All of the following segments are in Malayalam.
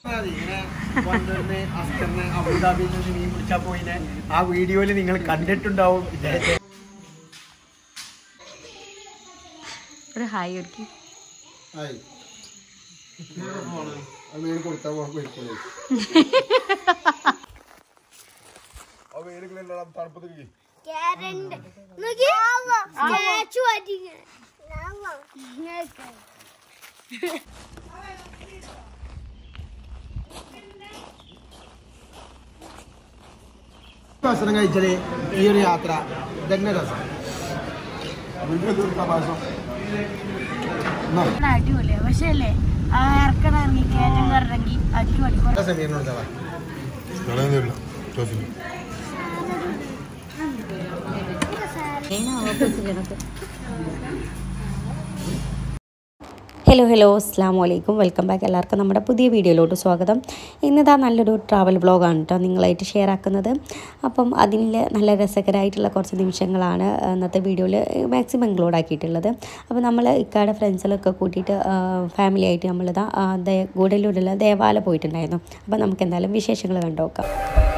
ഇങ്ങനെ വന്നിരുന്ന് അസ്കറിന് അബുദാബിയിൽ നിന്ന് മീൻ പിടിച്ചാൽ പോയിനെ ആ വീഡിയോയിൽ നിങ്ങൾ കണ്ടിട്ടുണ്ടാവും ഇദ്ദേഹത്തെ ഒരു ഹായ് ഒരുക്കി മീൻ കൊടുത്താൽ പോയിക്കോളൂ തണുപ്പത്തേക്ക് ക്യാരറ്റ് നോക്കി സ്റ്റാച്ചു ആറ്റിങ്ങനെ ഭക്ഷണം കഴിച്ചാല് ഈ ഒരു യാത്ര ഇതന്നെ രസം അടിപൊളിയാ പക്ഷേ അല്ലേ ആ ഇറക്കണം ഇറങ്ങി കയറ്റം കയറങ്ങി അടിപൊളി സമീറിനോട് തവാ ഹലോ ഹലോ അസ്സാം വലൈക്കും വെൽക്കം ബാക്ക് എല്ലാവർക്കും നമ്മുടെ പുതിയ വീഡിയോയിലോട്ട് സ്വാഗതം ഇന്നിതാ നല്ലൊരു ട്രാവൽ വ്ളോഗാണ് കേട്ടോ നിങ്ങളായിട്ട് ഷെയർ ആക്കുന്നത് അപ്പം അതിൽ നല്ല രസകരമായിട്ടുള്ള കുറച്ച് നിമിഷങ്ങളാണ് ഇന്നത്തെ വീഡിയോയിൽ മാക്സിമം ഇൻക്ലൂഡ് ആക്കിയിട്ടുള്ളത് അപ്പോൾ നമ്മൾ ഇക്കാടെ ഫ്രണ്ട്സിലൊക്കെ കൂട്ടിയിട്ട് ഫാമിലി ആയിട്ട് നമ്മളിതാ ആ, ദേ- ഗൂഡല്ലൂരിലുള്ള ദേവാല പോയിട്ടുണ്ടായിരുന്നു അപ്പോൾ നമുക്ക് എന്തായാലും വിശേഷങ്ങൾ കണ്ടു നോക്കാം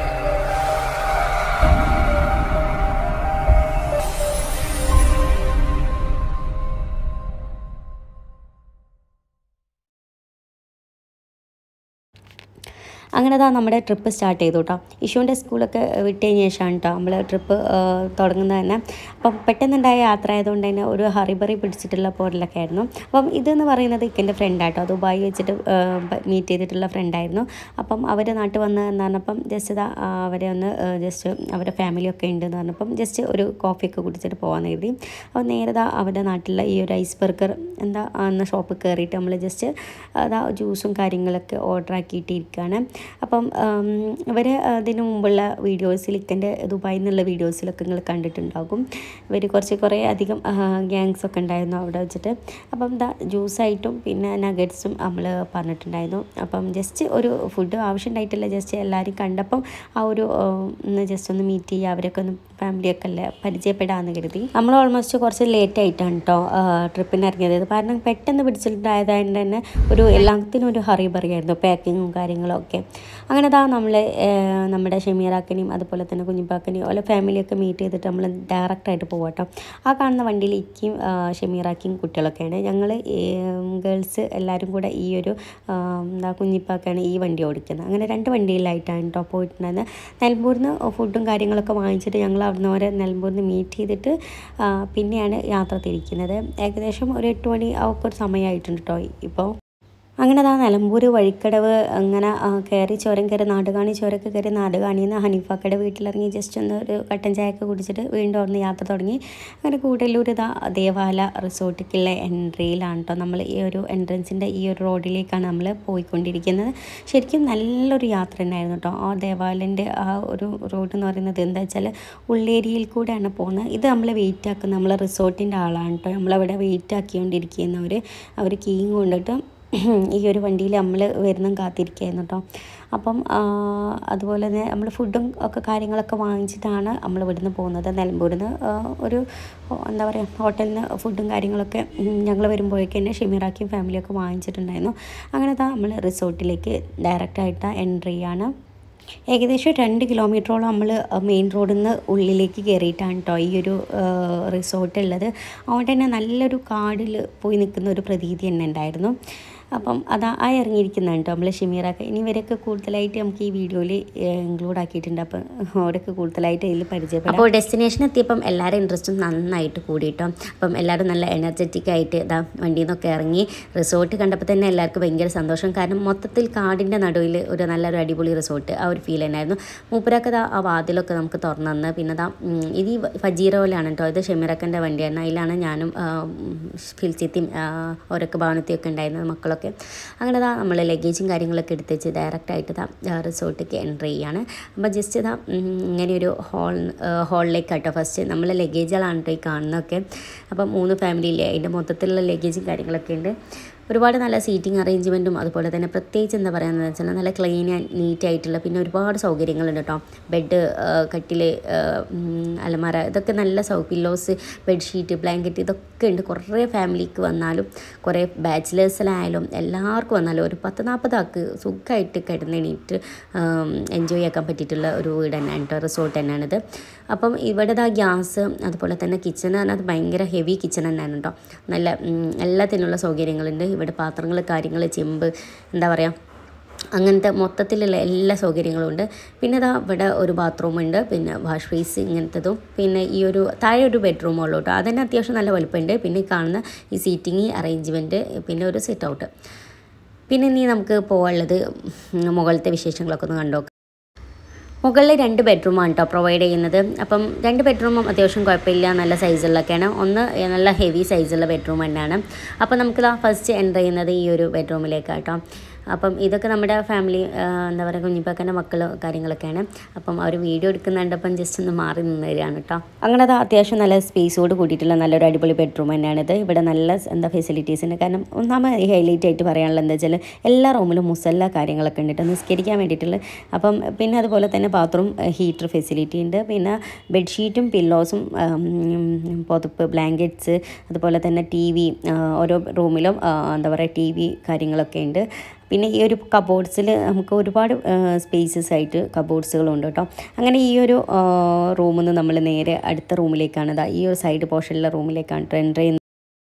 അങ്ങനെ താ നമ്മുടെ ട്രിപ്പ് സ്റ്റാർട്ട് ചെയ്തു കേട്ടോ ഇഷുവിൻ്റെ സ്കൂളൊക്കെ വിട്ടതിന് ശേഷമാണ് കേട്ടോ നമ്മൾ ട്രിപ്പ് തുടങ്ങുന്നത് തന്നെ അപ്പം പെട്ടെന്നുണ്ടായ യാത്ര ആയതുകൊണ്ട് തന്നെ ഒരു ഹറിബറി പിടിച്ചിട്ടുള്ള പോരലൊക്കെ ആയിരുന്നു അപ്പം ഇതെന്ന് പറയുന്നത് ഇക്കെൻ്റെ ഫ്രണ്ടാട്ടോ ദുബായി വെച്ചിട്ട് മീറ്റ് ചെയ്തിട്ടുള്ള ഫ്രണ്ടായിരുന്നു അപ്പം അവർ നാട്ടിൽ വന്ന് എന്ന് പറഞ്ഞപ്പം ജസ്റ്റ് ഇതാ ആ, അവരെ ഒന്ന് ജസ്റ്റ് അവരുടെ ഫാമിലിയൊക്കെ ഉണ്ട് എന്ന് പറഞ്ഞപ്പം ജസ്റ്റ് ഒരു കോഫിയൊക്കെ കുടിച്ചിട്ട് പോകാൻ കരുതി അപ്പോൾ നേരെ ദാ അവരുടെ നാട്ടിലുള്ള ഈ ഒരു ഐസ് ബർഗർ എന്താ എന്ന ഷോപ്പിൽ കയറിയിട്ട് നമ്മൾ ജസ്റ്റ് അതാ ജ്യൂസും കാര്യങ്ങളൊക്കെ ഓർഡർ ആക്കിയിട്ടിരിക്കുകയാണ് അപ്പം ഇവർ അതിന് മുമ്പുള്ള വീഡിയോസിൽ ഇക്കൻ്റെ ദുബായിൽ നിന്നുള്ള വീഡിയോസിലൊക്കെ നിങ്ങൾ കണ്ടിട്ടുണ്ടാകും ഇവർ കുറച്ച് കുറേ അധികം ഗ്യാങ്സ് ഒക്കെ ഉണ്ടായിരുന്നു അവിടെ വെച്ചിട്ട് അപ്പം എന്താ ജ്യൂസായിട്ടും പിന്നെ നഗറ്റ്സും നമ്മൾ പറഞ്ഞിട്ടുണ്ടായിരുന്നു അപ്പം ജസ്റ്റ് ഒരു ഫുഡ് ആവശ്യമുണ്ടായിട്ടില്ല ജസ്റ്റ് എല്ലാവരും കണ്ടപ്പം ആ ഒരു ആ, ഒന്ന് ജസ്റ്റ് ഒന്ന് മീറ്റ് ചെയ്യുക അവരൊക്കെ ഒന്ന് ഫാമിലിയൊക്കെ അല്ലേ പരിചയപ്പെടാമെന്ന് കരുതി നമ്മൾ ഓൾമോസ്റ്റ് കുറച്ച് ലേറ്റ് ആയിട്ടാണ് കേട്ടോ ട്രിപ്പിന് ഇറങ്ങിയത് കാരണം പെട്ടെന്ന് പിടിച്ചിട്ടുണ്ടായതുകൊണ്ട് തന്നെ ഒരു എല്ലാത്തിനും ഒരു ഹറി പറയായിരുന്നു പാക്കിങ്ങും കാര്യങ്ങളും ഒക്കെ അങ്ങനെ താ നമ്മൾ നമ്മുടെ ഷമീറാക്കനെയും അതുപോലെ തന്നെ കുഞ്ഞിപ്പാക്കനെയും ഓരോ ഫാമിലിയൊക്കെ മീറ്റ് ചെയ്തിട്ട് നമ്മൾ ഡയറക്റ്റായിട്ട് പോകട്ടോ ആ കാണുന്ന വണ്ടിയിൽ ഇക്കും ഷമീറാക്കിയും കുട്ടികളൊക്കെയാണ് ഞങ്ങൾ ഗേൾസ് എല്ലാവരും കൂടെ ഈ ഒരു ആ, എന്താ കുഞ്ഞിപ്പാക്കാണ് ഈ വണ്ടി ഓടിക്കുന്നത് അങ്ങനെ രണ്ട് വണ്ടിയിലായിട്ടാണ് കേട്ടോ പോയിട്ടുണ്ടായിരുന്നത് നിലമ്പൂരിൽ നിന്ന് ഫുഡും കാര്യങ്ങളൊക്കെ വാങ്ങിച്ചിട്ട് ഞങ്ങൾ അവിടുന്ന് വരെ നിലമ്പൂരിൽ നിന്ന് മീറ്റ് ചെയ്തിട്ട് ആ, പിന്നെയാണ് യാത്ര തിരിക്കുന്നത് ഏകദേശം ഒരു എട്ട് മണി ഒക്കെ ഒരു സമയമായിട്ടുണ്ട് കേട്ടോ ഇപ്പോൾ അങ്ങനെ അതാ നിലമ്പൂർ വഴിക്കടവ് അങ്ങനെ ആ, കയറി ചുരം കയറി നാടുകാണി ചുരമൊക്കെ കയറി നാടുകാണിയിൽ നിന്ന് ഹനീഫാക്കയുടെ വീട്ടിലിറങ്ങി ജസ്റ്റ് ഒന്ന് ഒരു കട്ടൻ ചായയൊക്കെ കുടിച്ചിട്ട് വീണ്ടും അവിടുന്ന് യാത്ര തുടങ്ങി അങ്ങനെ കൂടല്ലൂർ ഇതാ ദേവാല റിസോർട്ടിലേക്കുള്ള എൻട്രിയിലാണ് കേട്ടോ നമ്മൾ ഈ ഒരു എൻട്രൻസിൻ്റെ ഈ ഒരു റോഡിലേക്കാണ് നമ്മൾ പോയിക്കൊണ്ടിരിക്കുന്നത് ശരിക്കും നല്ലൊരു യാത്ര തന്നെയായിരുന്നു കേട്ടോ ആ ദേവാലയൻ്റെ ആ ഒരു റോഡ് എന്ന് പറയുന്നത് എന്താ വെച്ചാൽ ഉള്ളേരിയയിൽ കൂടെയാണ് പോകുന്നത് ഇത് നമ്മൾ വെയിറ്റ് ആക്കുന്ന നമ്മൾ റിസോർട്ടിൻ്റെ ആളാണ് കേട്ടോ നമ്മളവിടെ വെയിറ്റ് ആക്കിക്കൊണ്ടിരിക്കുന്നവർ അവർ കീയും കൊണ്ടിട്ട് ഈ ഒരു വണ്ടിയിൽ നമ്മൾ വരുന്നതും കാത്തിരിക്കുകയായിരുന്നു കേട്ടോ അപ്പം ആ, അതുപോലെ തന്നെ നമ്മൾ ഫുഡും ഒക്കെ കാര്യങ്ങളൊക്കെ വാങ്ങിച്ചിട്ടാണ് നമ്മൾ ഇവിടുന്ന് പോകുന്നത് നിലമ്പൂരിൽ നിന്ന് ആ, ഒരു ഓ, എന്താ പറയുക ഹോട്ടലിൽ നിന്ന് ഫുഡും കാര്യങ്ങളൊക്കെ ഞങ്ങൾ വരുമ്പോഴേക്ക് തന്നെ ഷെമീറാക്കിയും ഫാമിലിയൊക്കെ വാങ്ങിച്ചിട്ടുണ്ടായിരുന്നു അങ്ങനെ താ നമ്മൾ റിസോർട്ടിലേക്ക് ഡയറക്റ്റായിട്ട് എൻട്രി ചെയ്യാണ് ഏകദേശം രണ്ട് കിലോമീറ്ററോളം നമ്മൾ മെയിൻ റോഡിൽ നിന്ന് ഉള്ളിലേക്ക് കയറിയിട്ടാണ് കേട്ടോ ഈ ഒരു റിസോർട്ട് ഉള്ളത് അതുകൊണ്ട് തന്നെ നല്ലൊരു കാടിൽ പോയി നിൽക്കുന്ന ഒരു പ്രതീതി തന്നെ ഉണ്ടായിരുന്നു അപ്പം അതാ ആ ഇറങ്ങിയിരിക്കുന്നതാണ് കേട്ടോ നമ്മൾ ഷിമീറൊക്കെ ഇനി ഇവരൊക്കെ കൂടുതലായിട്ട് നമുക്ക് ഈ വീഡിയോയിൽ ഇൻക്ലൂഡ് ആക്കിയിട്ടുണ്ട് അപ്പം അവരൊക്കെ കൂടുതലായിട്ട് ഇതിൽ പരിചയപ്പെടാം അപ്പോൾ ഡെസ്റ്റിനേഷൻ എത്തിയപ്പം എല്ലാവരും ഇൻട്രസ്റ്റും നന്നായിട്ട് കൂടിയിട്ടോ അപ്പം എല്ലാവരും നല്ല എനർജറ്റിക് ആയിട്ട് ഇതാ വണ്ടിയിൽ നിന്നൊക്കെ ഇറങ്ങി റിസോർട്ട് കണ്ടപ്പോൾ തന്നെ എല്ലാവർക്കും ഭയങ്കര സന്തോഷം കാരണം മൊത്തത്തിൽ കാടിൻ്റെ നടുവിൽ ഒരു നല്ലൊരു അടിപൊളി റിസോർട്ട് ആ ഒരു ഫീൽ തന്നെയായിരുന്നു മൂപ്പരൊക്കെ ദാ ആ വാതിലൊക്കെ നമുക്ക് തുറന്നു തന്ന് പിന്നെ ദാ ഉം, ഇത് ഈ ഫജീറോയിലാണ് കേട്ടോ ഇത് ഷെമിറക്കൻ്റെ വണ്ടിയാണ് അതിലാണ് ഞാനും ആ, ഉം, ഫിൽസിത്തിയും ആ, ഓരൊക്കെ ഭാവനത്തിയൊക്കെ ഉണ്ടായിരുന്നത് മക്കളൊക്കെ അങ്ങനെ ദാ നമ്മൾ ലഗേജും കാര്യങ്ങളൊക്കെ എടുത്ത് വെച്ച് ഡയറക്റ്റായിട്ട് ദാ റിസോർട്ടിലേക്ക് എൻട്രി ചെയ്യാണ് അപ്പോൾ ജസ്റ്റ് ഇതാ ഉം, ഇങ്ങനെ ഒരു ഹോൾ ഹോളിലേക്ക് കേട്ടോ ഫസ്റ്റ് നമ്മൾ ലഗേജുകളാണ് കേട്ടോ ഈ കാണുന്നതൊക്കെ അപ്പം മൂന്ന് ഫാമിലിയില്ലേ അതിൻ്റെ മൊത്തത്തിലുള്ള ലഗേജും കാര്യങ്ങളൊക്കെ ഉണ്ട് ഒരുപാട് നല്ല സീറ്റിംഗ് അറേഞ്ച്മെൻറ്റും അതുപോലെ തന്നെ പ്രത്യേകിച്ച് എന്താ പറയുക വെച്ചാൽ നല്ല ക്ലീൻ ആൻഡ് നീറ്റ് ആയിട്ടുള്ള പിന്നെ ഒരുപാട് സൗകര്യങ്ങളുണ്ട് കേട്ടോ ബെഡ് കട്ടിൽ അലമാര ഇതൊക്കെ നല്ല സൗ പില്ലോസ് ബെഡ്ഷീറ്റ് ബ്ലാങ്കറ്റ് ഇതൊക്കെ ഉണ്ട് കുറേ ഫാമിലിക്ക് വന്നാലും കുറേ ബാച്ചിലേഴ്സിലായാലും എല്ലാവർക്കും വന്നാലും ഒരു പത്ത് നാൽപ്പത് ആൾക്ക് സുഖമായിട്ട് കിടന്നെണീറ്റ് എൻജോയ് ആക്കാൻ പറ്റിയിട്ടുള്ള ഒരു വീട് തന്നെയാണ് കേട്ടോ റിസോർട്ട് തന്നെയാണിത് അപ്പം ഇവിടെ ആ ഗ്യാസ് അതുപോലെ തന്നെ കിച്ചൺ അത് ഭയങ്കര ഹെവി കിച്ചൺ തന്നെയാണ് കേട്ടോ നല്ല ഉം, എല്ലാത്തിനുള്ള സൗകര്യങ്ങളുണ്ട് ഇവിടെ പാത്രങ്ങൾ കാര്യങ്ങൾ ചെമ്പ് എന്താ പറയുക അങ്ങനത്തെ മൊത്തത്തിലുള്ള എല്ലാ സൗകര്യങ്ങളും ഉണ്ട് പിന്നെ ഇതാ ഇവിടെ ഒരു ബാത്റൂം ഉണ്ട് പിന്നെ വാഷ് ബേസ് ഇങ്ങനത്തതും പിന്നെ ഈ ഒരു താഴെ ഒരു ബെഡ്റൂം ഉള്ളൂ കേട്ടോ അതന്നെ അത്യാവശ്യം നല്ല വലുപ്പമുണ്ട് പിന്നെ ഈ കാണുന്ന ഈ സീറ്റിംഗ് അറേഞ്ച്മെൻറ്റ് പിന്നെ ഒരു സിറ്റ് ഔട്ട് പിന്നെ ഇനി നമുക്ക് പോകാനുള്ളത് മുകളിലത്തെ വിശേഷങ്ങളൊക്കെ ഒന്ന് കണ്ടോക്കാം മുകളിൽ രണ്ട് ബെഡ്റൂമാണ് കേട്ടോ പ്രൊവൈഡ് ചെയ്യുന്നത് അപ്പം രണ്ട് ബെഡ്റൂമും അത്യാവശ്യം കുഴപ്പമില്ല നല്ല സൈസുള്ളൊക്കെയാണ് ഒന്ന് നല്ല ഹെവി സൈസുള്ള ബെഡ്റൂം തന്നെയാണ് അപ്പം നമുക്ക് ഫസ്റ്റ് എൻ്റർ ചെയ്യുന്നത് ഈ ഒരു ബെഡ്റൂമിലേക്കാണ് കേട്ടോ അപ്പം ഇതൊക്കെ നമ്മുടെ ഫാമിലി എന്താ പറയുക കുഞ്ഞിപ്പാക്കൻ്റെ മക്കൾ കാര്യങ്ങളൊക്കെയാണ് അപ്പം അവർ വീഡിയോ എടുക്കുന്നുണ്ടപ്പം ജസ്റ്റ് ഒന്ന് മാറി നിന്ന് തരികയാണ് കേട്ടോ അങ്ങനെ അത് അത്യാവശ്യം നല്ല സ്പേസോട് കൂടിയിട്ടുള്ള നല്ലൊരു അടിപൊളി ബെഡ്റൂം തന്നെയാണിത് ഇവിടെ നല്ല എന്താ ഫെസിലിറ്റീസ് ഉണ്ട് കാരണം ഒന്നാമത് ഹൈലൈറ്റ് ആയിട്ട് പറയാനുള്ളത് എന്താ വെച്ചാൽ എല്ലാ റൂമിലും മുസല്ല കാര്യങ്ങളൊക്കെ ഉണ്ട് കേട്ടോ നിസ്കരിക്കാൻ വേണ്ടിയിട്ടുള്ള അപ്പം പിന്നെ അതുപോലെ തന്നെ ബാത്റൂം ഹീറ്റർ ഫെസിലിറ്റി ഉണ്ട് പിന്നെ ബെഡ്ഷീറ്റും പില്ലോസും പുതപ്പ് ബ്ലാങ്കറ്റ്സ് അതുപോലെ തന്നെ ടി വി ഓരോ റൂമിലും ആ, എന്താ പറയുക ടി വി കാര്യങ്ങളൊക്കെ ഉണ്ട് പിന്നെ ഈ ഒരു കബോർഡ്സിൽ നമുക്ക് ഒരുപാട് സ്പേസസ് ആയിട്ട് കബോർഡ്സുകളുണ്ട് കേട്ടോ അങ്ങനെ ഈ ഒരു റൂമിൽ നിന്ന് നമ്മൾ നേരെ അടുത്ത റൂമിലേക്കാണ് ഇതാ ഈ ഒരു സൈഡ് പോർഷനിലെ റൂമിലേക്കാണ് എൻ്റർ ചെയ്യുന്നത്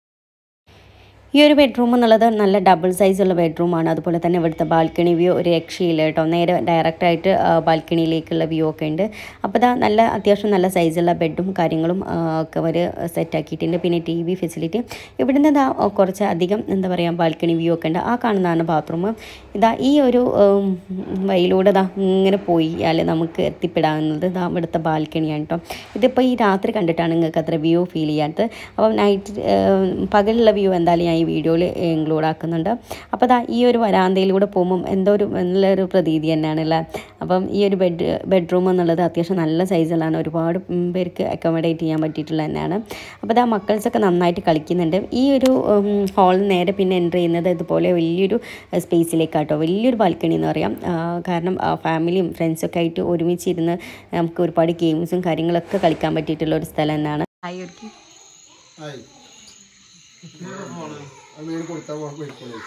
ഈ ഒരു ബെഡ്റൂം എന്നുള്ളത് നല്ല ഡബിൾ സൈസുള്ള ബെഡ്റൂമാണ് അതുപോലെ തന്നെ ഇവിടുത്തെ ബാൽക്കണി വ്യൂ ഒരു രക്ഷയില്ല കേട്ടോ നേരെ ഡയറക്റ്റായിട്ട് ബാൽക്കണിയിലേക്കുള്ള വ്യൂ ഒക്കെ ഉണ്ട് അപ്പോൾ ഇതാ നല്ല അത്യാവശ്യം നല്ല സൈസുള്ള ബെഡും കാര്യങ്ങളും ആ, ഒക്കെ അവർ സെറ്റാക്കിയിട്ടുണ്ട് പിന്നെ ടി വി ഫെസിലിറ്റി ഇവിടുന്ന് ഇതാ കുറച്ച് അധികം എന്താ പറയുക ബാൽക്കണി വ്യൂ ഒക്കെ ഉണ്ട് ആ കാണുന്നതാണ് ബാത്റൂം ഇതാ ഈ ഒരു ഉം, വഴിയിലൂടെ ഇതാ ഇങ്ങനെ പോയാൽ നമുക്ക് എത്തിപ്പെടാവുന്നത് ഇതാ ഇവിടുത്തെ ബാൽക്കണിയാണ് കേട്ടോ ഇതിപ്പോൾ ഈ രാത്രി കണ്ടിട്ടാണ് നിങ്ങൾക്ക് അത്ര വ്യൂ ഫീൽ ചെയ്യാത്തത് അപ്പം നൈറ്റ് പകലുള്ള വ്യൂ എന്തായാലും ഞാൻ ഈ വീഡിയോയിൽ ഇൻക്ലൂഡ് ആക്കുന്നുണ്ട് അപ്പോൾ ദാ ഈ ഒരു വരാന്തയിലൂടെ പോകുമ്പം എന്തോ ഒരു നല്ലൊരു പ്രതീതി തന്നെയാണല്ലേ അപ്പം ഈ ഒരു ബെഡ് ബെഡ്റൂം എന്നുള്ളത് അത്യാവശ്യം നല്ല സൈസിലാണ് ഒരുപാട് ഉം, പേർക്ക് അക്കോമഡേറ്റ് ചെയ്യാൻ പറ്റിയിട്ടുള്ള തന്നെയാണ് അപ്പോൾ ദാ മക്കൾസൊക്കെ നന്നായിട്ട് കളിക്കുന്നുണ്ട് ഈ ഒരു ഹാളിൽ നേരെ പിന്നെ എൻ്റർ ചെയ്യുന്നത് ഇതുപോലെ വലിയൊരു സ്പേസിലേക്കാട്ടോ വലിയൊരു ബാൽക്കണി എന്ന് പറയാം ആ, കാരണം ഫാമിലിയും ഫ്രണ്ട്സൊക്കെ ആയിട്ട് ഒരുമിച്ചിരുന്ന് നമുക്ക് ഒരുപാട് ഗെയിംസും കാര്യങ്ങളൊക്കെ കളിക്കാൻ പറ്റിയിട്ടുള്ള ഒരു സ്ഥലം തന്നെയാണ് ആയി കൊടുത്താൽ പോയിക്കോളൂ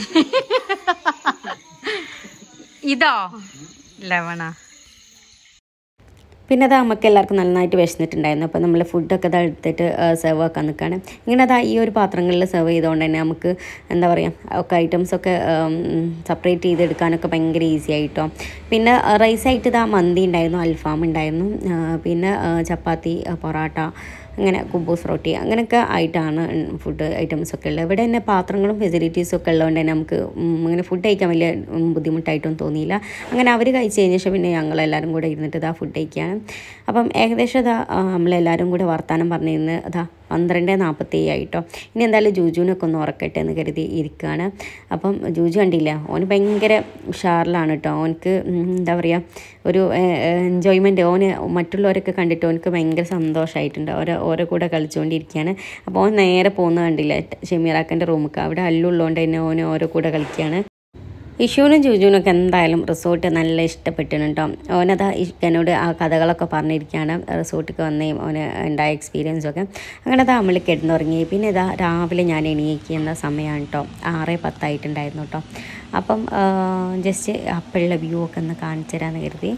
ഇതോ ലവണ പിന്നെ അത് നമുക്ക് എല്ലാവർക്കും നന്നായിട്ട് വിശന്നിട്ടുണ്ടായിരുന്നു അപ്പോൾ നമ്മൾ ഫുഡൊക്കെ അത് എടുത്തിട്ട് സെർവ് ആക്കാൻ നിൽക്കുകയാണ് ഇങ്ങനെ അതാ ഈ ഒരു പാത്രങ്ങളിൽ സെർവ് ചെയ്തുകൊണ്ട് തന്നെ നമുക്ക് എന്താ പറയുക ഒക്കെ ഐറ്റംസൊക്കെ സെപ്പറേറ്റ് ചെയ്തെടുക്കാനൊക്കെ ഭയങ്കര ഈസി ആയിട്ടോ പിന്നെ റൈസായിട്ട് ഇതാ മന്തി ഉണ്ടായിരുന്നു അൽഫാം ഉണ്ടായിരുന്നു ആ, പിന്നെ ആ, ചപ്പാത്തി ആ, പൊറാട്ട അങ്ങനെ കുബൂസ് റൊട്ടി അങ്ങനെയൊക്കെ ആയിട്ടാണ് ഫുഡ് ഐറ്റംസ് ഒക്കെ ഉള്ളത് ഇവിടെ തന്നെ പാത്രങ്ങളും ഫെസിലിറ്റീസും ഒക്കെ ഉള്ളതുകൊണ്ട് തന്നെ നമുക്ക് ഉം, അങ്ങനെ ഫുഡ് കഴിക്കാൻ വലിയ ഉം, ബുദ്ധിമുട്ടായിട്ടൊന്നും തോന്നിയില്ല അങ്ങനെ അവർ കഴിച്ച് കഴിഞ്ഞ ശേഷം പിന്നെ ഞങ്ങളെല്ലാവരും കൂടെ ഇരുന്നിട്ട് ഇതാ ഫുഡ് കഴിക്കുകയാണ് അപ്പം ഏകദേശം ഇതാ ആ, നമ്മളെല്ലാവരും കൂടെ വർത്തമാനം പറഞ്ഞിരുന്ന് അതാ പന്ത്രണ്ട് നാൽപ്പത്തി ആയിട്ടോ ഇനി എന്തായാലും ജൂജുവിനൊക്കെ ഒന്ന് ഉറക്കട്ടെ എന്ന് കരുതി ഇരിക്കുകയാണ് അപ്പം ജൂജു കണ്ടില്ല ഓന് ഭയങ്കര ഉഷാറിലാണ് കേട്ടോ ഓനക്ക് ഉം, എന്താ പറയുക ഒരു എൻജോയ്മെൻറ്റ് ഓന് മറ്റുള്ളവരൊക്കെ കണ്ടിട്ട് ഓനക്ക് ഭയങ്കര സന്തോഷമായിട്ടുണ്ട് ഓരോ ഓരോ കൂടെ കളിച്ചുകൊണ്ടിരിക്കുകയാണ് അപ്പോൾ ഓൻ നേരെ പോകുന്ന കണ്ടില്ല ഷെമീറാക്കൻ്റെ റൂമിൽ അവിടെ അല്ലുള്ളതുകൊണ്ട് തന്നെ ഓന് ഓരോ കൂടെ കളിക്കുകയാണ് ഇഷുവിനും ജൂജുവിനൊക്കെ എന്തായാലും റിസോർട്ട് നല്ല ഇഷ്ടപ്പെട്ടിട്ടുണ്ട് കേട്ടോ ഓനതാ എന്നോട് ആ കഥകളൊക്കെ പറഞ്ഞിരിക്കുകയാണ് റിസോർട്ടിൽ വന്നേയും ഓന് ഉണ്ടായ എക്സ്പീരിയൻസും ഒക്കെ അങ്ങനെ അതാ നമ്മൾ കിടന്നുറങ്ങി പിന്നെ ഇതാ രാവിലെ ഞാൻ എണീക്കുന്ന സമയമാണ് കേട്ടോ ആറ് പത്തായിട്ടുണ്ടായിരുന്നു കേട്ടോ അപ്പം ജസ്റ്റ് അപ്പോഴുള്ള വ്യൂ ഒക്കെ ഒന്ന് കാണിച്ചു തരാമെന്ന് കരുതി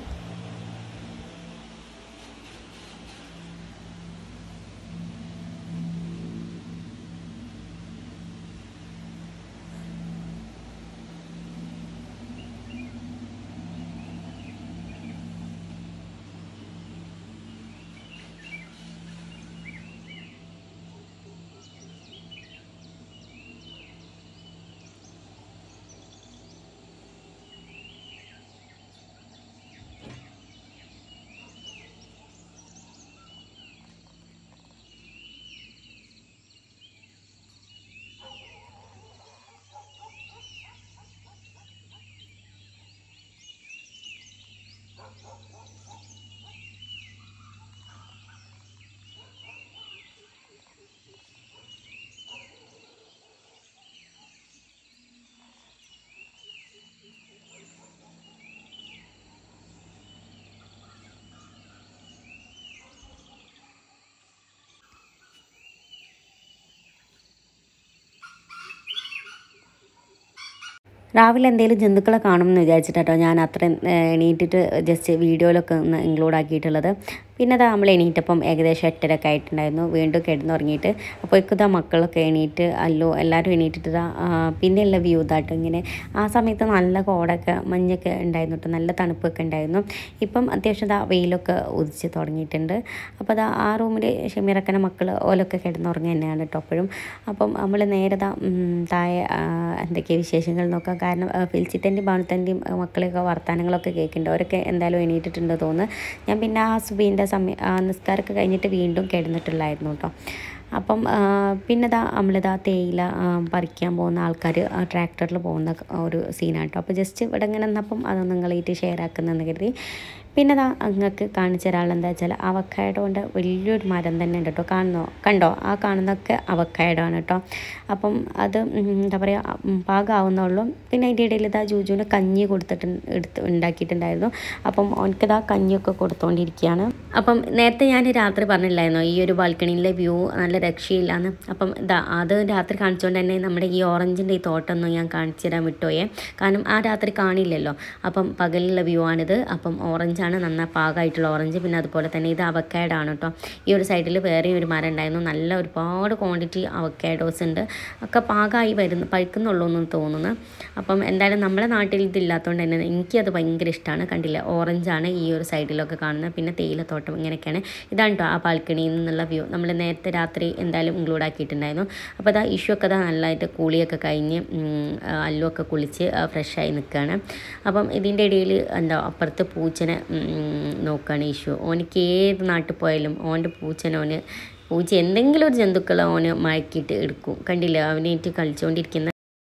രാവിലെ എന്തെങ്കിലും ജന്തുക്കളെ കാണുമെന്ന് വിചാരിച്ചിട്ടോ ഞാൻ അത്രയും ഏഹ്, എണീറ്റിട്ട് ജസ്റ്റ് വീഡിയോയിലൊക്കെ ഒന്ന് ഇൻക്ലൂഡ് ആക്കിയിട്ടുള്ളത് പിന്നെ അതാ നമ്മൾ എണീറ്റപ്പം ഏകദേശം എട്ടരയൊക്കെ ആയിട്ടുണ്ടായിരുന്നു വീണ്ടും കിടന്നുറങ്ങിയിട്ട് അപ്പോൾ ഇക്കുതാ മക്കളൊക്കെ എണീറ്റ് അല്ലോ എല്ലാവരും എണീറ്റിട്ട് ഇതാ ആ, പിന്നെയുള്ള വ്യൂ ഇതാട്ടോ ഇങ്ങനെ ആ സമയത്ത് നല്ല കോടൊക്കെ മഞ്ഞൊക്കെ ഉണ്ടായിരുന്നു കേട്ടോ നല്ല തണുപ്പൊക്കെ ഉണ്ടായിരുന്നു ഇപ്പം അത്യാവശ്യം ഇതാ വെയിലൊക്കെ ഉദിച്ച് തുടങ്ങിയിട്ടുണ്ട് അപ്പോൾ അതാ ആ റൂമിൽ ഷമീറക്കനെ മക്കൾ ഓലൊക്കെ കിടന്നുറങ്ങി തന്നെയാണ് കേട്ടോ അപ്പോഴും അപ്പം നമ്മൾ നേരെ ദാ ഉം, താഴെ ആ, എന്തൊക്കെയാണ് വിശേഷങ്ങൾ നോക്കാം കാരണം ഫിൽച്ചിത്തൻ്റെയും ബാണുത്തൻ്റെയും മക്കളെയൊക്കെ വർത്തമാനങ്ങളൊക്കെ കേൾക്കുന്നുണ്ട് അവരൊക്കെ എന്തായാലും എണീറ്റിട്ടുണ്ട് തോന്നുന്നു ഞാൻ പിന്നെ ആ സുബീൻ്റെ സമയം ആ നിസ്കാരമൊക്കെ കഴിഞ്ഞിട്ട് വീണ്ടും കിടന്നിട്ടുള്ളായിരുന്നു കേട്ടോ അപ്പം ആ, പിന്നെ ദാ നമ്മളിതാ തേയില ആ, പറിക്കാൻ പോകുന്ന ആൾക്കാർ ട്രാക്ടറിൽ പോകുന്ന ഒരു സീനാണ് കേട്ടോ അപ്പോൾ ജസ്റ്റ് ഇവിടെ ഇങ്ങനെ നിന്നപ്പം അത് നിങ്ങളായിട്ട് ഷെയർ ആക്കുന്നെന്ന് കരുതി പിന്നെ ദാ അങ്ങക്ക് കാണിച്ച ഒരാൾ എന്താ വെച്ചാൽ അവക്കായഡോൻ്റെ വലിയൊരു മരം തന്നെ ഉണ്ട് കേട്ടോ കാണുന്നോ കണ്ടോ ആ കാണുന്നതൊക്കെ അവക്കായഡോ ആണ് കേട്ടോ അപ്പം അത് ഉം, എന്താ പറയുക ഉം, പാകമാവുന്നുള്ളൂ പിന്നെ അതിൻ്റെ ഇടയിൽ ഇതാ ജൂജുവിന് കഞ്ഞി കൊടുത്തിട്ട് എടുത്ത് ഉണ്ടാക്കിയിട്ടുണ്ടായിരുന്നു അപ്പം ഓനക്കിതാ കഞ്ഞിയൊക്കെ കൊടുത്തുകൊണ്ടിരിക്കുകയാണ് അപ്പം നേരത്തെ ഞാൻ രാത്രി പറഞ്ഞില്ലായിരുന്നോ ഈ ഒരു ബാൽക്കണിയിലെ വ്യൂ നല്ല രക്ഷയില്ലാന്ന് അപ്പം ഇതാ അത് രാത്രി കാണിച്ചുകൊണ്ട് തന്നെ നമ്മുടെ ഈ ഓറഞ്ചിൻ്റെ ഈ തോട്ടമൊന്നും ഞാൻ കാണിച്ചു തരാൻ വിട്ടുപോയേ കാരണം ആ രാത്രി കാണില്ലല്ലോ അപ്പം പകലുള്ള വ്യൂ ആണിത് അപ്പം ഓറഞ്ചാണ് നന്നായി പാകമായിട്ടുള്ള ഓറഞ്ച് പിന്നെ അതുപോലെ തന്നെ ഇത് അവക്കാഡാണ് കേട്ടോ ഈ ഒരു സൈഡിൽ വേറെയും ഒരു മരം ഉണ്ടായിരുന്നു നല്ല ഒരുപാട് ക്വാണ്ടിറ്റി അവക്കാഡോസ് ഉണ്ട് ഒക്കെ പാകമായി വരുന്നു പഴുക്കുന്നുള്ളൂ എന്ന് തോന്നുന്നു അപ്പം എന്തായാലും നമ്മളെ നാട്ടിൽ ഇതില്ലാത്തതുകൊണ്ട് തന്നെ എനിക്കത് ഭയങ്കര ഇഷ്ടമാണ് കണ്ടില്ല ഓറഞ്ചാണ് ഈ ഒരു സൈഡിലൊക്കെ കാണുന്നത് പിന്നെ തേയിലത്തോട്ടം ഇങ്ങനെയൊക്കെയാണ് ഇതാണ് കേട്ടോ ആ ബാൽക്കണിയിൽ നിന്നുള്ള വ്യൂ നമ്മൾ നേരത്തെ രാത്രി എന്തായാലും ഇൻക്ലൂഡ് ആക്കിയിട്ടുണ്ടായിരുന്നു അപ്പോൾ അതാ ഇഷ്യൂ ഒക്കെ അതാ നല്ലതായിട്ട് കുളിയൊക്കെ കഴിഞ്ഞ് ഉം, അല്ലുമൊക്കെ കുളിച്ച് ഫ്രഷായി നിൽക്കുകയാണ് അപ്പം ഇതിൻ്റെ ഇടയിൽ എന്താ അപ്പുറത്ത് പൂച്ചനെ ഉം, നോക്കുകയാണ് ഇഷ്യൂ ഓനിക്ക് ഏത് നാട്ടിൽ പോയാലും ഓൻ്റെ പൂച്ചനെ ഓന് പൂച്ച എന്തെങ്കിലും ഒരു ജന്തുക്കളെ ഓന് മയക്കിയിട്ട് എടുക്കും കണ്ടില്ല അവനായിട്ട് കളിച്ചുകൊണ്ടിരിക്കുന്ന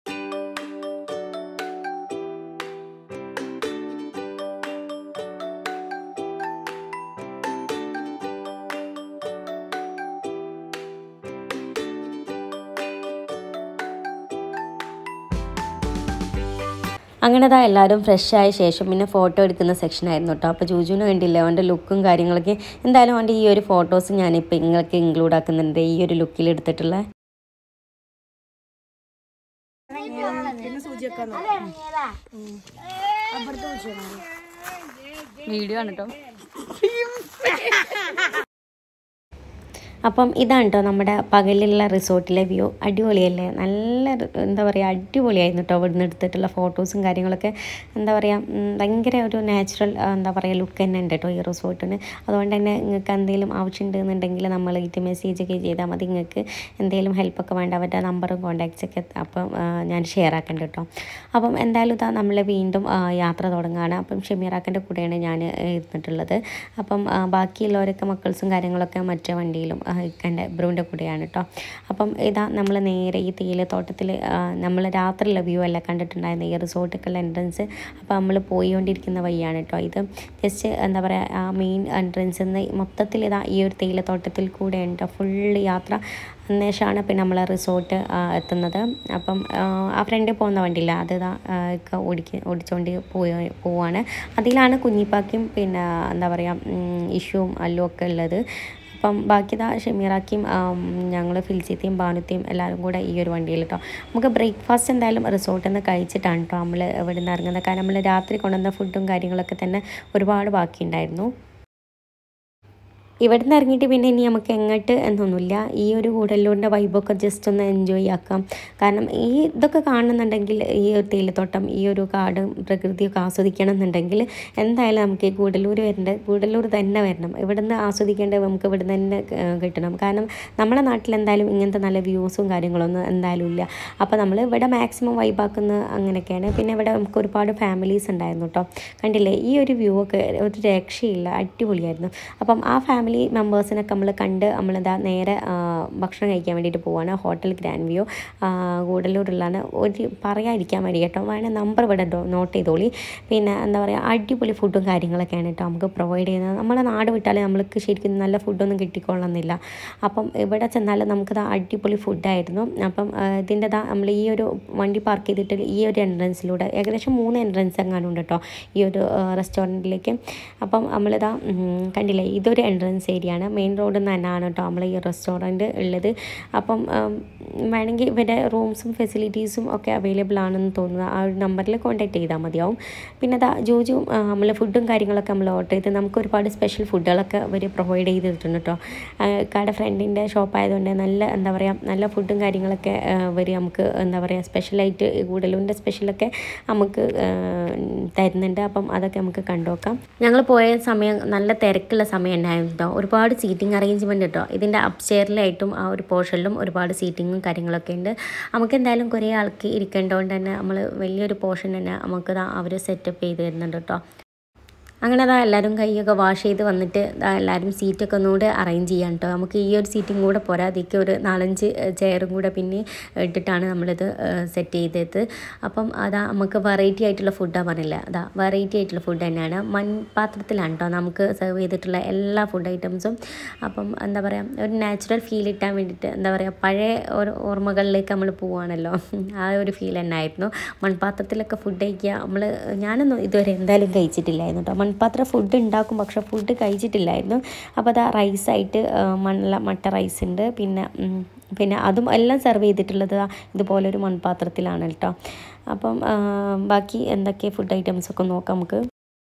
അങ്ങനെ ദാ എല്ലാവരും ഫ്രഷ് ആയ ശേഷം പിന്നെ ഫോട്ടോ എടുക്കുന്ന സെക്ഷൻ ആയിരുന്നു കേട്ടോ അപ്പോൾ ജൂജുവിന് വേണ്ടിയില്ല അവൻ്റെ ലുക്കും കാര്യങ്ങളൊക്കെ എന്തായാലും അവൻ്റെ ഈ ഒരു ഫോട്ടോസ് ഞാനിപ്പോൾ നിങ്ങൾക്ക് ഇൻക്ലൂഡ് ആക്കുന്നുണ്ട് ഈ ഒരു ലുക്കിൽ എടുത്തിട്ടുള്ള വീഡിയോ ആണ് കേട്ടോ അപ്പം ഇതാണ് കേട്ടോ നമ്മുടെ പകലിലുള്ള റിസോർട്ടിലെ വ്യൂ അടിപൊളിയല്ലേ നല്ല ര- എന്താ പറയുക അടിപൊളിയായിരുന്നു കേട്ടോ ഇവിടുന്ന് എടുത്തിട്ടുള്ള ഫോട്ടോസും കാര്യങ്ങളൊക്കെ എന്താ പറയുക ഉം, ഭയങ്കര ഒരു നാച്ചുറൽ എന്താ പറയുക ലുക്ക് തന്നെ ഉണ്ട് കേട്ടോ ഈ റിസോർട്ടിന് അതുകൊണ്ട് തന്നെ നിങ്ങൾക്ക് എന്തെങ്കിലും ആവശ്യമുണ്ട് എന്നുണ്ടെങ്കിൽ നമ്മൾ ഇത് മെസ്സേജ് ഒക്കെ ചെയ്താൽ മതി നിങ്ങൾക്ക് എന്തെങ്കിലും ഹെൽപ്പൊക്കെ വേണ്ട അവരുടെ നമ്പറും കോൺടാക്ട്സ് ഒക്കെ അപ്പം ആ, ഞാൻ ഷെയർ ആക്കണ്ട കേട്ടോ അപ്പം എന്തായാലും ഇതാ നമ്മൾ വീണ്ടും ആ, യാത്ര തുടങ്ങുകയാണ് അപ്പം ഷമീറാക്കൻ്റെ കൂടെയാണ് ഞാൻ ഇരുന്നിട്ടുള്ളത് അപ്പം ആ, ബാക്കിയുള്ളവരൊക്കെ മക്കൾസും കാര്യങ്ങളൊക്കെ മറ്റേ വണ്ടിയിലും ഇക്കൻ്റെ ബ്രൂവിൻ്റെ കൂടെയാണ് കേട്ടോ അപ്പം ഇതാ നമ്മൾ നേരെ ഈ തേയിലത്തോട്ടത്തിൽ നമ്മൾ രാത്രിയുള്ള വ്യൂ അല്ല കണ്ടിട്ടുണ്ടായിരുന്നത് ഈ റിസോർട്ടിലേക്കുള്ള എൻട്രൻസ് അപ്പോൾ നമ്മൾ പോയിക്കൊണ്ടിരിക്കുന്ന വഴിയാണ് കേട്ടോ ഇത് ജസ്റ്റ് എന്താ പറയുക ആ മെയിൻ എൻട്രൻസിൽ നിന്ന് മൊത്തത്തിൽ ഇതാ ഈ ഒരു തേയിലത്തോട്ടത്തിൽ കൂടെയാണ് കേട്ടോ ഫുള്ള് യാത്ര അന്നേഷമാണ് പിന്നെ നമ്മൾ റിസോർട്ട് എത്തുന്നത് അപ്പം ആ, ആ ഫ്രണ്ടിൽ പോകുന്ന വണ്ടിയില്ല അത് ഇതാ ആ, ഒക്കെ ഓടിക്ക ഓടിച്ചുകൊണ്ട് പോയി പോവാണ് അതിലാണ് കുഞ്ഞിപ്പാക്കും പിന്നെ എന്താ പറയുക ഇഷ്യൂവും അല്ലും ഒക്കെ ഉള്ളത് അപ്പം ബാക്കി ഇതാ ഷമീറാക്കിയും ഞങ്ങൾ ഫിൽസിത്തിയും ബാനുത്തിയും എല്ലാവരും കൂടെ ഈ ഒരു വണ്ടിയിൽ കേട്ടോ നമുക്ക് ബ്രേക്ക്ഫാസ്റ്റ് എന്തായാലും റിസോർട്ടിൽ നിന്ന് കഴിച്ചിട്ടാണ് കേട്ടോ നമ്മൾ ഇവിടെ നിന്ന് ഇറങ്ങുന്നത് കാരണം നമ്മൾ രാത്രി കൊണ്ടുവന്ന ഫുഡും കാര്യങ്ങളൊക്കെ തന്നെ ഒരുപാട് ബാക്കിയുണ്ടായിരുന്നു ഇവിടെ നിന്ന് ഇറങ്ങിയിട്ട് പിന്നെ ഇനി നമുക്ക് എങ്ങോട്ട് എന്നൊന്നുമില്ല ഈ ഒരു കൂടല്ലൂരിൻ്റെ വൈബൊക്കെ ജസ്റ്റ് ഒന്ന് എൻജോയ് ആക്കാം കാരണം ഈ ഇതൊക്കെ കാണുന്നുണ്ടെങ്കിൽ ഈ ഒരു തേയിലത്തോട്ടം ഈ ഒരു കാടും പ്രകൃതിയൊക്കെ ആസ്വദിക്കണം എന്നുണ്ടെങ്കിൽ എന്തായാലും നമുക്ക് ഈ ഗൂഡല്ലൂർ വരേണ്ട ഗൂഡല്ലൂർ തന്നെ വരണം ഇവിടെ നിന്ന് ആസ്വദിക്കേണ്ടത് നമുക്ക് ഇവിടെ തന്നെ ഏഹ്, കിട്ടണം കാരണം നമ്മുടെ നാട്ടിൽ എന്തായാലും ഇങ്ങനത്തെ നല്ല വ്യൂസും കാര്യങ്ങളൊന്നും എന്തായാലും ഇല്ല അപ്പോൾ നമ്മൾ ഇവിടെ മാക്സിമം വൈബാക്കുന്ന അങ്ങനെയൊക്കെയാണ് പിന്നെ ഇവിടെ നമുക്ക് ഒരുപാട് ഫാമിലീസ് ഉണ്ടായിരുന്നു കേട്ടോ കണ്ടില്ലേ ഈ ഒരു വ്യൂ ഒക്കെ ഒരു രക്ഷയില്ല അടിപൊളിയായിരുന്നു അപ്പം ആ ഫാമിലി മെമ്പേഴ്സിനൊക്കെ നമ്മൾ കണ്ട് നമ്മളിതാ നേരെ ആ, ഭക്ഷണം കഴിക്കാൻ വേണ്ടിയിട്ട് പോവാണ് ഹോട്ടൽ ഗ്രാൻഡ് വ്യൂ ഗൂഡല്ലൂരിലാണ് ഒരു പറയാതിരിക്കാൻ വേണ്ടി കേട്ടോ വേണേൽ നമ്പർ ഇവിടെ നോട്ട് ചെയ്തോളി പിന്നെ എന്താ പറയുക അടിപൊളി ഫുഡും കാര്യങ്ങളൊക്കെയാണ് കേട്ടോ നമുക്ക് പ്രൊവൈഡ് ചെയ്യുന്നത് നമ്മളെ നാട് വിട്ടാൽ നമ്മൾക്ക് ശരിക്കും നല്ല ഫുഡൊന്നും കിട്ടിക്കൊള്ളുന്നില്ല അപ്പം ഇവിടെ ചെന്നാൽ നമുക്കത് അടിപൊളി ഫുഡായിരുന്നു അപ്പം ആ, ഇതിൻ്റെ ദാ നമ്മൾ ഈ ഒരു വണ്ടി പാർക്ക് ചെയ്തിട്ട് ഈ ഒരു എൻട്രൻസിലൂടെ ഏകദേശം മൂന്ന് എൻട്രൻസ് എങ്ങാനും ഉണ്ട് കേട്ടോ ഈ ഒരു റെസ്റ്റോറൻറ്റിലേക്ക് അപ്പം നമ്മളിതാ ഉം, കണ്ടില്ലേ ഇതൊരു എൻട്രൻസ് റെസിഡൻസ് ഏരിയ ആണ് മെയിൻ റോഡിൽ നിന്ന് തന്നെയാണ് കേട്ടോ നമ്മൾ ഈ റെസ്റ്റോറൻറ്റ് ഉള്ളത് അപ്പം ഉം, വേണമെങ്കിൽ ഇവരുടെ റൂംസും ഫെസിലിറ്റീസും ഒക്കെ അവൈലബിൾ ആണെന്ന് തോന്നുന്നു ആ ഒരു നമ്പറിൽ കോൺടാക്ട് ചെയ്താൽ മതിയാവും പിന്നെ അതാ ജോജു നമ്മൾ ഫുഡും കാര്യങ്ങളൊക്കെ നമ്മൾ ഓർഡർ ചെയ്ത് നമുക്ക് ഒരുപാട് സ്പെഷ്യൽ ഫുഡുകളൊക്കെ അവർ പ്രൊവൈഡ് ചെയ്തിട്ടുണ്ട് കേട്ടോ കട ഫ്രണ്ടിൻ്റെ ഷോപ്പായതുകൊണ്ട് നല്ല എന്താ പറയുക നല്ല ഫുഡും കാര്യങ്ങളൊക്കെ അവർ നമുക്ക് എന്താ പറയുക സ്പെഷ്യലായിട്ട് കൂടുതലുണ്ട് സ്പെഷ്യലൊക്കെ നമുക്ക് ആ, തരുന്നുണ്ട് അപ്പം അതൊക്കെ നമുക്ക് കണ്ടുനോക്കാം ഞങ്ങൾ പോയ സമയം നല്ല തിരക്കുള്ള സമയം ഉണ്ടായിരുന്നു കേട്ടോ ഒരുപാട് സീറ്റിംഗ് അറേഞ്ച്മെൻറ്റ് കേട്ടോ ഇതിൻ്റെ അപ്സ്റ്റെയറിലായിട്ടും ആ ഒരു പോർഷനിലും ഒരുപാട് സീറ്റിങ്ങും കാര്യങ്ങളൊക്കെ ഉണ്ട് നമുക്ക് എന്തായാലും കുറേ ആൾക്ക് ഇരിക്കേണ്ടതുകൊണ്ട് തന്നെ നമ്മൾ വലിയൊരു പോർഷൻ തന്നെ നമുക്ക് അവർ സെറ്റപ്പ് ചെയ്ത് തരുന്നുണ്ട് കേട്ടോ അങ്ങനെ അതാ എല്ലാവരും കൈയൊക്കെ വാഷ് ചെയ്ത് വന്നിട്ട് ദാ എല്ലാവരും സീറ്റൊക്കെ ഒന്നുകൂടെ അറേഞ്ച് ചെയ്യാൻ കേട്ടോ നമുക്ക് ഈ ഒരു സീറ്റും കൂടെ പോരാ അതിലേക്ക് ഒരു നാലഞ്ച് ചെയറും കൂടെ പിന്നെ ഇട്ടിട്ടാണ് നമ്മളിത് സെറ്റ് ചെയ്തത് അപ്പം അതാ നമുക്ക് വെറൈറ്റി ആയിട്ടുള്ള ഫുഡാണ് പറഞ്ഞില്ല അതാ വെറൈറ്റി ആയിട്ടുള്ള ഫുഡ് തന്നെയാണ് മൺപാത്രത്തിലാണ് കേട്ടോ നമുക്ക് സെർവ് ചെയ്തിട്ടുള്ള എല്ലാ ഫുഡ് ഐറ്റംസും അപ്പം എന്താ പറയുക ഒരു നാച്ചുറൽ ഫീൽ കിട്ടാൻ വേണ്ടിയിട്ട് എന്താ പറയുക പഴയ ഓരോ ഓർമ്മകളിലേക്ക് നമ്മൾ പോവുകയാണല്ലോ ആ ഒരു ഫീൽ തന്നെ ആയിരുന്നു മൺപാത്രത്തിലൊക്കെ ഫുഡ് കഴിക്കുക നമ്മൾ ഞാനൊന്നും ഇതുവരെ എന്തായാലും കഴിച്ചിട്ടില്ലായിരുന്നു കേട്ടോ മൺപാത്രം ഫുഡ് ഉണ്ടാക്കും പക്ഷെ ഫുഡ് കഴിച്ചിട്ടില്ലായിരുന്നു അപ്പോൾ അതാ റൈസായിട്ട് മണ്ണ മട്ട റൈസ് ഉണ്ട് പിന്നെ ഉം, പിന്നെ അതും എല്ലാം സെർവ് ചെയ്തിട്ടുള്ളത് ദാ ഇതുപോലൊരു മൺപാത്രത്തിലാണ് കേട്ടോ അപ്പം ആ, ബാക്കി എന്തൊക്കെ ഫുഡ് ഐറ്റംസ് ഒക്കെ നോക്കാം നമുക്ക്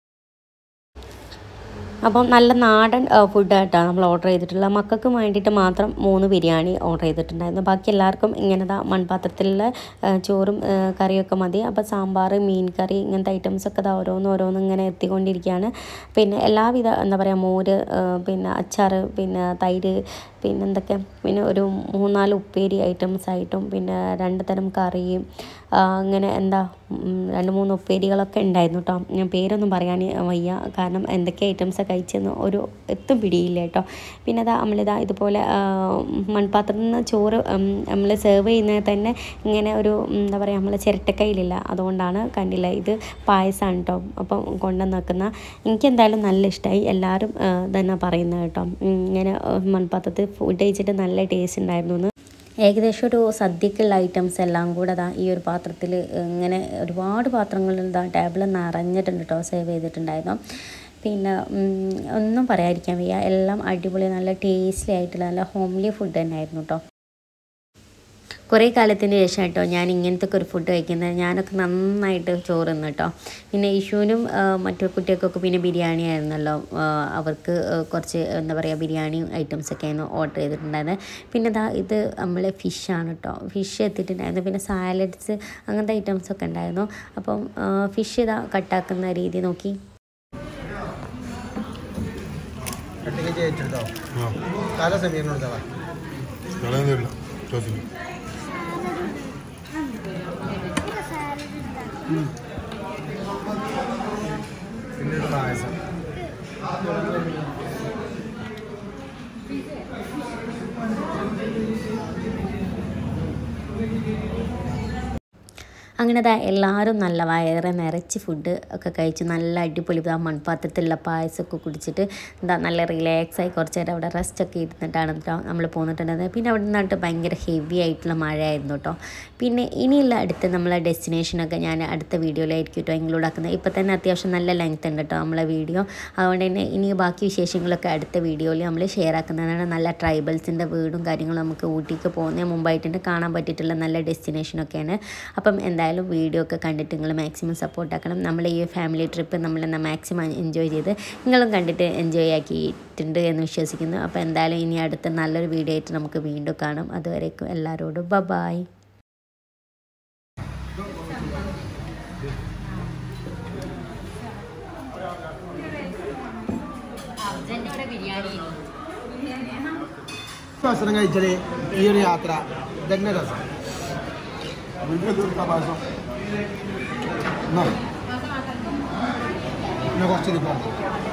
അപ്പം നല്ല നാടൻ ഫുഡ് ആയിട്ടാണ് നമ്മൾ ഓർഡർ ചെയ്തിട്ടുള്ളത് മക്കൾക്ക് വേണ്ടിയിട്ട് മാത്രം മൂന്ന് ബിരിയാണി ഓർഡർ ചെയ്തിട്ടുണ്ടായിരുന്നു ബാക്കി എല്ലാവർക്കും ഇങ്ങനത്തെ മൺപാത്രത്തിലുള്ള ആ, ചോറും ആ, കറിയൊക്കെ മതി അപ്പോൾ സാമ്പാർ മീൻ കറി ഇങ്ങനത്തെ ഐറ്റംസൊക്കെ ഇതാ ഓരോന്ന് ഓരോന്ന് ഇങ്ങനെ എത്തിക്കൊണ്ടിരിക്കുകയാണ് പിന്നെ എല്ലാവിധ എന്താ പറയുക മോര് ആ, പിന്നെ അച്ചാർ പിന്നെ തൈര് പിന്നെ എന്തൊക്കെ പിന്നെ ഒരു മൂന്നാല് ഉപ്പേരി ഐറ്റംസ് ആയിട്ടും പിന്നെ രണ്ട് തരം കറിയും ആ, അങ്ങനെ എന്താ ഉം, രണ്ട് മൂന്ന് ഉപ്പേരികളൊക്കെ ഉണ്ടായിരുന്നു കേട്ടോ ഞാൻ പേരൊന്നും പറയാൻ വയ്യ കാരണം എന്തൊക്കെ ഐറ്റംസാണ് കഴിച്ചെന്ന് ഒരു എത്തും പിടിയില്ല കേട്ടോ പിന്നെ അതാ നമ്മളിതാ ഇതുപോലെ ആ, മൺപാത്രത്തിൽ നിന്ന് ചോറ് നമ്മൾ സെർവ് ചെയ്യുന്നത് തന്നെ ഇങ്ങനെ ഒരു ഉം, എന്താ പറയുക നമ്മൾ ചിരട്ടക്കൈയിലില്ല അതുകൊണ്ടാണ് കണ്ടില്ല ഇത് പായസമാണ് കേട്ടോ അപ്പം കൊണ്ടുവന്ന് വെക്കുന്ന എനിക്ക് എന്തായാലും നല്ല ഇഷ്ടമായി എല്ലാവരും ആ, തന്നെ പറയുന്നത് കേട്ടോ ഉം, ഇങ്ങനെ ആ, മൺപാത്രത്തിൽ ഫുഡ് കഴിച്ചിട്ട് നല്ല ടേസ്റ്റ് ഉണ്ടായിരുന്നു എന്ന് ഏകദേശം ഒരു സദ്യക്കുള്ള ഐറ്റംസ് എല്ലാം കൂടെ ദാ ഈ ഒരു പാത്രത്തിൽ ഇങ്ങനെ ഒരുപാട് പാത്രങ്ങളിൽ ദാ ടേബിൾ നിറഞ്ഞിട്ടുണ്ട് കേട്ടോ സേവ് ചെയ്തിട്ടുണ്ടായിരുന്നു പിന്നെ ഉം, ഒന്നും പറയാതിരിക്കാൻ വയ്യ എല്ലാം അടിപൊളി നല്ല ടേസ്റ്റി ആയിട്ടുള്ള നല്ല ഹോംലി ഫുഡ് തന്നെയായിരുന്നു കേട്ടോ കുറേ കാലത്തിന് ശേഷം കേട്ടോ ഞാൻ ഇങ്ങനത്തെ ഒക്കെ ഒരു ഫുഡ് കഴിക്കുന്നത് ഞാനൊക്കെ നന്നായിട്ട് ചോറ് തിന്നു കേട്ടോ പിന്നെ ഇഷുവിനും ആ, മറ്റു കുട്ടികൾക്കൊക്കെ പിന്നെ ബിരിയാണി ആയിരുന്നല്ലോ ആ, അവർക്ക് ആ, കുറച്ച് എന്താ പറയുക ബിരിയാണി ഐറ്റംസ് ഒക്കെ ആയിരുന്നു ഓർഡർ ചെയ്തിട്ടുണ്ടായിരുന്നത് പിന്നെ ഇതാ ഇത് നമ്മൾ ഫിഷാണ് കേട്ടോ ഫിഷ് എത്തിയിട്ടുണ്ടായിരുന്നു പിന്നെ സാലഡ്സ് അങ്ങനത്തെ ഐറ്റംസ് ഒക്കെ ഉണ്ടായിരുന്നു അപ്പം ഫിഷ് ഇതാ കട്ടാക്കുന്ന രീതി നോക്കി കട്ടിങ് ചെയ്തിട്ടോ കാല സമീറിനോട് തവാ കളയുന്നില്ല ചോദിച്ചു പിന്നീട് പായസം അങ്ങനെ ദാ എല്ലാവരും നല്ല വയറ് നിറച്ച് ഫുഡ് ഒക്കെ കഴിച്ച് നല്ല അടിപൊളി ആ മൺപാത്രത്തിലുള്ള പായസമൊക്കെ കുടിച്ചിട്ട് എന്താ നല്ല റിലാക്സ് ആയി കുറച്ച് നേരം അവിടെ റെസ്റ്റ് ഒക്കെ ഇരുന്നിട്ടാണ് കേട്ടോ നമ്മൾ പോന്നിട്ടുണ്ടായിരുന്നത് പിന്നെ അവിടെ നിന്നിട്ട് ഭയങ്കര ഹെവി ആയിട്ടുള്ള മഴയായിരുന്നു കേട്ടോ പിന്നെ ഇനിയുള്ള അടുത്ത നമ്മളെ ഡെസ്റ്റിനേഷനൊക്കെ ഞാൻ അടുത്ത വീഡിയോയിലായിരിക്കും കേട്ടോ ഇൻക്ലൂഡ് ആക്കുന്നത് ഇപ്പോൾ തന്നെ അത്യാവശ്യം നല്ല ലെങ്ത് ഉണ്ട് കേട്ടോ നമ്മളെ വീഡിയോ അതുകൊണ്ട് തന്നെ ഇനി ബാക്കി വിശേഷങ്ങളൊക്കെ അടുത്ത വീഡിയോയിൽ നമ്മൾ ഷെയർ ആക്കുന്നതാണ് നല്ല ട്രൈബൽസിൻ്റെ വീടും കാര്യങ്ങളും നമുക്ക് ഊട്ടിക്ക് പോകുന്നതിന് മുമ്പായിട്ടുണ്ട് കാണാൻ പറ്റിയിട്ടുള്ള നല്ല ഡെസ്റ്റിനേഷനൊക്കെയാണ് അപ്പം എന്തായാലും വീഡിയോ ഒക്കെ കണ്ടിട്ട് നിങ്ങൾ മാക്സിമം സപ്പോർട്ട് ആക്കണം നമ്മൾ ഈ ഫാമിലി ട്രിപ്പ് നമ്മൾ മാക്സിമം എൻജോയ് ചെയ്ത് നിങ്ങളും കണ്ടിട്ട് എൻജോയ് ആക്കിയിട്ടുണ്ട് എന്ന് വിശ്വസിക്കുന്നു അപ്പോൾ എന്തായാലും ഇനി അടുത്ത നല്ലൊരു വീഡിയോ ആയിട്ട് നമുക്ക് വീണ്ടും കാണാം അതുവരേക്കും എല്ലാവരോടും ബ ബായ് ഭക്ഷണം കഴിച്ചാല് ഈ ഒരു യാത്ര ഇതന്നെ രസം വീട്ടിൽ തീർത്ത പായസം എന്നാ പിന്നെ കുറച്ച് ഇത് പോകാം